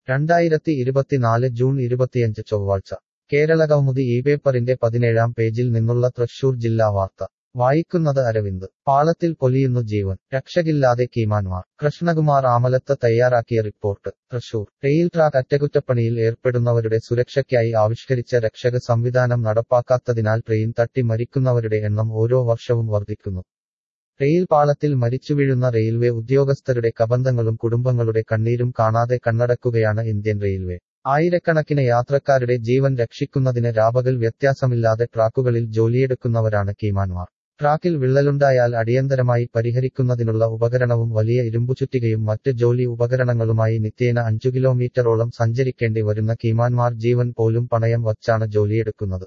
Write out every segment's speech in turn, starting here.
രണ്ടായിരത്തി ഇരുപത്തിനാല് ജൂൺ ഇരുപത്തിയഞ്ച് ചൊവ്വാഴ്ച കേരള കൗമുദി ഈ പേപ്പറിന്റെ പതിനേഴാം പേജിൽ നിന്നുള്ള തൃശൂർ ജില്ലാ വാർത്ത വായിക്കുന്നത് അരവിന്ദ് പാളത്തിൽ പൊലിയുന്നു ജീവൻ രക്ഷകില്ലാതെ കീമാൻമാർ കൃഷ്ണകുമാർ ആമലത്ത് തയ്യാറാക്കിയ റിപ്പോർട്ട് തൃശൂർ റെയിൽ ട്രാക്ക് അറ്റകുറ്റപ്പണിയിൽ ഏർപ്പെടുന്നവരുടെ സുരക്ഷയ്ക്കായി ആവിഷ്കരിച്ച രക്ഷക സംവിധാനം നടപ്പാക്കാത്തതിനാൽ ട്രെയിൻ തട്ടി മരിക്കുന്നവരുടെ എണ്ണം ഓരോ വർഷവും വർദ്ധിക്കുന്നു റെയിൽ പാളത്തിൽ മരിച്ചുവീഴുന്ന റെയിൽവേ ഉദ്യോഗസ്ഥരുടെ കബന്ധങ്ങളും കുടുംബങ്ങളുടെ കണ്ണീരും കാണാതെ കണ്ണടക്കുകയാണ് ഇന്ത്യൻ റെയിൽവേ ആയിരക്കണക്കിന് യാത്രക്കാരുടെ ജീവൻ രക്ഷിക്കുന്നതിന് രാപകൽ വ്യത്യാസമില്ലാതെ ട്രാക്കുകളിൽ ജോലിയെടുക്കുന്നവരാണ് കീമാൻമാർ ട്രാക്കിൽ വിള്ളലുണ്ടായാൽ അടിയന്തരമായി പരിഹരിക്കുന്നതിനുള്ള ഉപകരണവും വലിയ ഇരുമ്പുചുറ്റികയും മറ്റ് ജോലി ഉപകരണങ്ങളുമായി നിത്യേന അഞ്ചു കിലോമീറ്ററോളം സഞ്ചരിക്കേണ്ടി വരുന്ന കീമാൻമാർ ജീവൻ പോലും പണയം വച്ചാണ് ജോലിയെടുക്കുന്നത്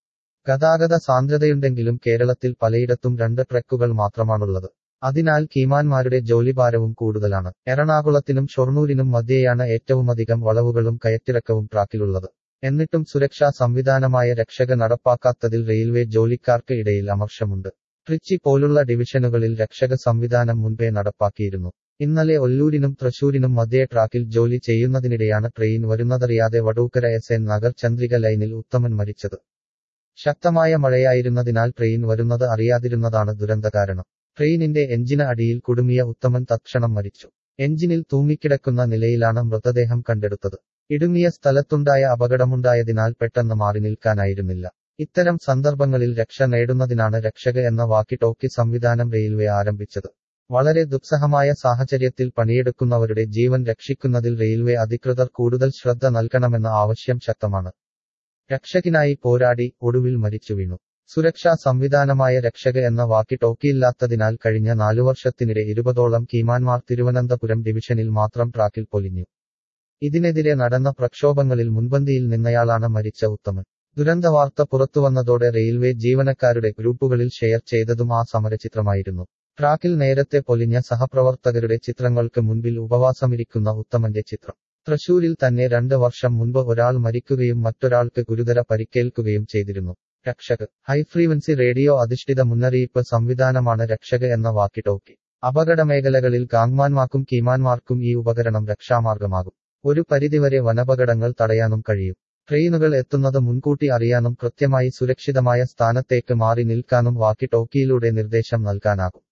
ഗതാഗത സാന്ദ്രതയുണ്ടെങ്കിലും കേരളത്തിൽ പലയിടത്തും രണ്ട് ട്രക്കുകൾ മാത്രമാണുള്ളത് അതിനാൽ കീമാന്മാരുടെ ജോലിഭാരവും കൂടുതലാണ് എറണാകുളത്തിനും ഷൊർണൂരിനും മധ്യേയാണ് ഏറ്റവുമധികം വളവുകളും കയറ്റിറക്കവും ട്രാക്കിലുള്ളത് എന്നിട്ടും സുരക്ഷാ സംവിധാനമായ രക്ഷക നടപ്പാക്കാത്തതിൽ റെയിൽവേ ജോലിക്കാർക്ക് ഇടയിൽ അമർഷമുണ്ട് ട്രിച്ചി പോലുള്ള ഡിവിഷനുകളിൽ രക്ഷക സംവിധാനം മുൻപേ നടപ്പാക്കിയിരുന്നു ഇന്നലെ ഒല്ലൂരിനും തൃശൂരിനും മധ്യേ ട്രാക്കിൽ ജോലി ചെയ്യുന്നതിനിടെയാണ് ട്രെയിൻ വരുന്നതറിയാതെ വടൂക്കര എസ് എൻ നഗർ ചന്ദ്രിക ലൈനിൽ ഉത്തമൻ മരിച്ചത് ശക്തമായ മഴയായിരുന്നതിനാൽ ട്രെയിൻ വരുന്നത് അറിയാതിരുന്നതാണ് ദുരന്തകാരണം ട്രെയിനിന്റെ എഞ്ചിന് അടിയിൽ കുടുങ്ങിയ ഉത്തമൻ തത്ക്ഷണം മരിച്ചു എഞ്ചിനിൽ തൂങ്ങിക്കിടക്കുന്ന നിലയിലാണ് മൃതദേഹം കണ്ടെടുത്തത് ഇടുങ്ങിയ സ്ഥലത്തുണ്ടായ അപകടമുണ്ടായതിനാൽ പെട്ടെന്ന് മാറി നിൽക്കാനായിരുന്നില്ല ഇത്തരം സന്ദർഭങ്ങളിൽ രക്ഷ നേടുന്നതിനാണ് രക്ഷക എന്ന വാക്കി ടോക്കി സംവിധാനം റെയിൽവേ ആരംഭിച്ചത് വളരെ ദുസ്സഹമായ സാഹചര്യത്തിൽ പണിയെടുക്കുന്നവരുടെ ജീവൻ രക്ഷിക്കുന്നതിൽ റെയിൽവേ അധികൃതർ കൂടുതൽ ശ്രദ്ധ നൽകണമെന്ന ആവശ്യം ശക്തമാണ് രക്ഷകിനായി പോരാടി ഒടുവിൽ മരിച്ചു വീണു സുരക്ഷാ സംവിധാനമായ രക്ഷക എന്ന വാക്കി ടോക്കിയില്ലാത്തതിനാൽ കഴിഞ്ഞ നാലു വർഷത്തിനിടെ ഇരുപതോളം കീമാൻമാർ തിരുവനന്തപുരം ഡിവിഷനിൽ മാത്രം ട്രാക്കിൽ പൊലിഞ്ഞു ഇതിനെതിരെ നടന്ന പ്രക്ഷോഭങ്ങളിൽ മുൻപന്തിയിൽ നിന്നയാളാണ് മരിച്ച ഉത്തമൻ ദുരന്തവാർത്ത പുറത്തുവന്നതോടെ റെയിൽവേ ജീവനക്കാരുടെ ഗ്രൂപ്പുകളിൽ ഷെയർ ചെയ്തതും ആ സമരചിത്രമായിരുന്നു ട്രാക്കിൽ നേരത്തെ പൊലിഞ്ഞ സഹപ്രവർത്തകരുടെ ചിത്രങ്ങൾക്ക് മുൻപിൽ ഉപവാസമിരിക്കുന്ന ഉത്തമന്റെ ചിത്രം തൃശൂരിൽ തന്നെ രണ്ട് വർഷം മുൻപ് ഒരാൾ മരിക്കുകയും മറ്റൊരാൾക്ക് ഗുരുതര പരിക്കേൽക്കുകയും ചെയ്തിരുന്നു രക്ഷക് ഹൈഫ്രീക്വൻസി റേഡിയോ അധിഷ്ഠിത മുന്നറിയിപ്പ് സംവിധാനമാണ് രക്ഷക എന്ന വാക്കി ടോക്കി അപകട മേഖലകളിൽ ഗാങ്മാൻമാർക്കും കീമാൻമാർക്കും ഈ ഉപകരണം രക്ഷാമാർഗമാകും ഒരു പരിധിവരെ വനപകടങ്ങൾ തടയാനും കഴിയും ട്രെയിനുകൾ എത്തുന്നത് മുൻകൂട്ടി അറിയാനും കൃത്യമായി സുരക്ഷിതമായ സ്ഥാനത്തേക്ക് മാറി നിൽക്കാനും വാക്കി ടോക്കിയിലൂടെ നിർദ്ദേശം നൽകാനാകും